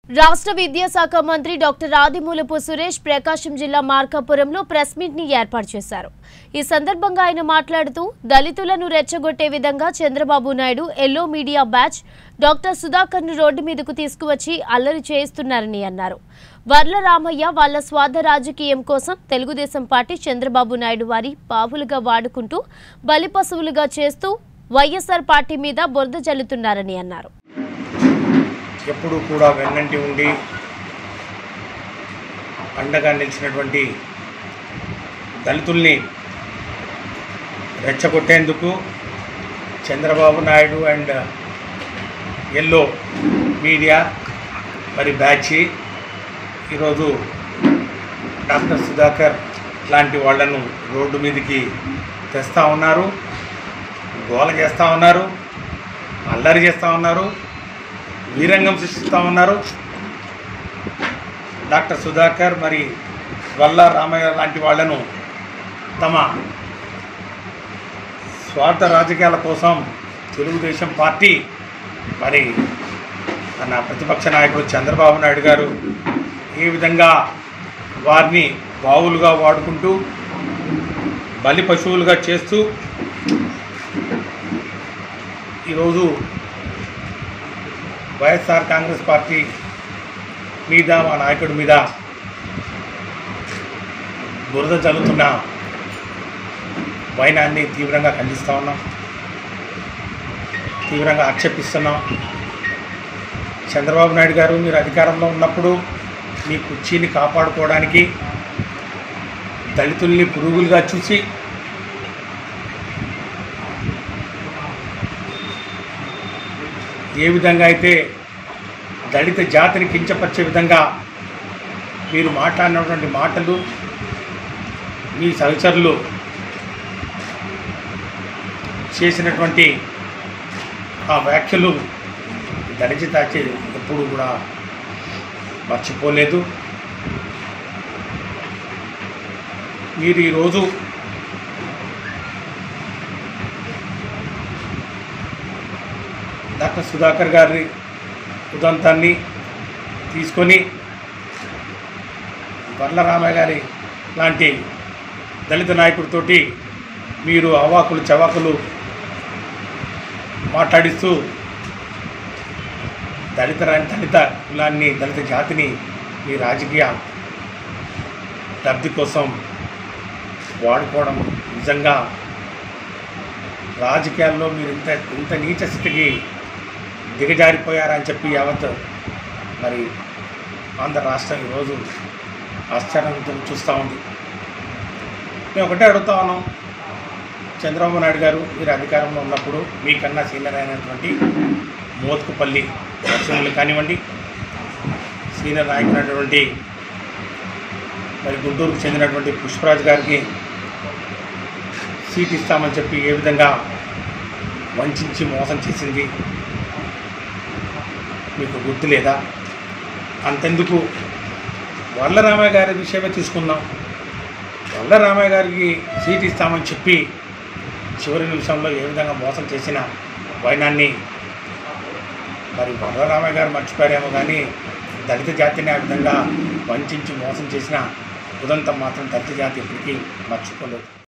రాష్ట్ర విద్యాశాఖ మంత్రి డాక్టర్ ఆదిమూలపు సురేష్ ప్రకాశం జిల్లా మార్కాపురంలో ప్రెస్ మీట్ ని ఏర్పాటు చేశారు ఈ సందర్భంగా ఆయన మాట్లాడుతూ దళితులను రెచ్చగొట్టే విధంగా Chandrababu Naidu yellow media batch doctor Sudhakar ను రోడ్డు మీదకు తీసుకువచ్చి అల్లరి చేయిస్తున్నారని అన్నారు వర్ల రామయ్య వాళ్ళ స్వార్థ రాజకీయం కోసం తెలుగుదేశం పార్టీ చంద్రబాబు నాయుడు వారి పావులుగా వాడుకుంటూ బలి పశువులుగా చేస్తూ వైఎస్ఆర్ పార్టీ మీద బురద జల్లుతున్నారని అన్నారు ఎప్పుడూ కూడా వెన్నంటి ఉండి అండగా నిలిచినటువంటి దళితుల్ని రెచ్చగొట్టేందుకు Chandrababu Naidu and yellow media మరి బ్యాచి ఈరోజు డాక్టర్ సుధాకర్ లాంటి వాళ్ళను రోడ్డు మీదకి తెస్తూ ఉన్నారు గోల చేస్తూ ఉన్నారు అల్లరి చేస్తూ ఉన్నారు వీరంగం సృష్టిస్తూ ఉన్నారు డాక్టర్ సుధాకర్ మరి వల్ల రామయ్య లాంటి వాళ్ళను తమ స్వార్థ రాజకీయాల కోసం తెలుగుదేశం పార్టీ మరి మన ప్రతిపక్ష నాయకుడు చంద్రబాబు నాయుడు గారు ఏ విధంగా వారిని బావులుగా వాడుకుంటూ బలి పశువులుగా చేస్తూ ఈరోజు వైఎస్ఆర్ కాంగ్రెస్ పార్టీ మీద మా నాయకుడి మీద బురద జల్లుతున్న వైనాన్ని తీవ్రంగా ఖండిస్తూ ఉన్నాం తీవ్రంగా ఆక్షేపిస్తున్నాం చంద్రబాబు నాయుడు గారు మీరు అధికారంలో ఉన్నప్పుడు మీ కుర్చీని కాపాడుకోవడానికి దళితుల్ని పురుగులుగా చూసి ఏ విధంగా అయితే దళిత జాతిని కించపరిచే విధంగా మీరు మాట్లాడినటువంటి మాటలు మీ సహచరులు చేసినటువంటి ఆ వ్యాఖ్యలు దళిత తాచి ఎప్పుడు కూడా మర్చిపోలేదు మీరు ఈరోజు డాక్టర్ సుధాకర్ గారి ఉదంతాన్ని తీసుకొని వర్ల రామయ్య గారి లాంటి దళిత నాయకుడితోటి మీరు అవాకులు చవాకులు మాట్లాడిస్తూ దళిత రా- దళిత కులాన్ని దళిత జాతిని మీ రాజకీయ లబ్ధి కోసం వాడుకోవడం నిజంగా రాజకీయాల్లో మీరు ఇంత ఇంత నీచ స్థితికి దిగజారిపోయారని చెప్పి యావత్ మరి ఆంధ్ర రాష్ట్రం ఈరోజు ఆశ్చర్యంతో చూస్తూ ఉంది మేము ఒకటే అడుగుతా ఉన్నాం చంద్రబాబు నాయుడు గారు మీరు అధికారంలో ఉన్నప్పుడు మీకన్నా సీనియర్ అయినటువంటి మోత్కుపల్లి నరసింహులు కానివ్వండి సీనియర్ నాయకులైనటువంటి మరి గుంటూరుకు చెందినటువంటి పుష్పరాజు గారికి సీట్ ఇస్తామని చెప్పి ఏ విధంగా వంచి మోసం చేసింది మీకు గుర్తు లేదా అంతెందుకు వల్ల రామయ్య గారి విషయమే తీసుకుందాం వల్ల రామయ్య గారికి సీట్ ఇస్తామని చెప్పి చివరి నిమిషంలో ఏ విధంగా మోసం చేసిన వైనాన్ని మరి వల్ల రామయ్య గారు మర్చిపోయారేమో కానీ దళిత జాతిని ఆ విధంగా వంచి మోసం చేసిన ఉదంతం మాత్రం దళిత జాతి ఎప్పటికీ మర్చిపోలేదు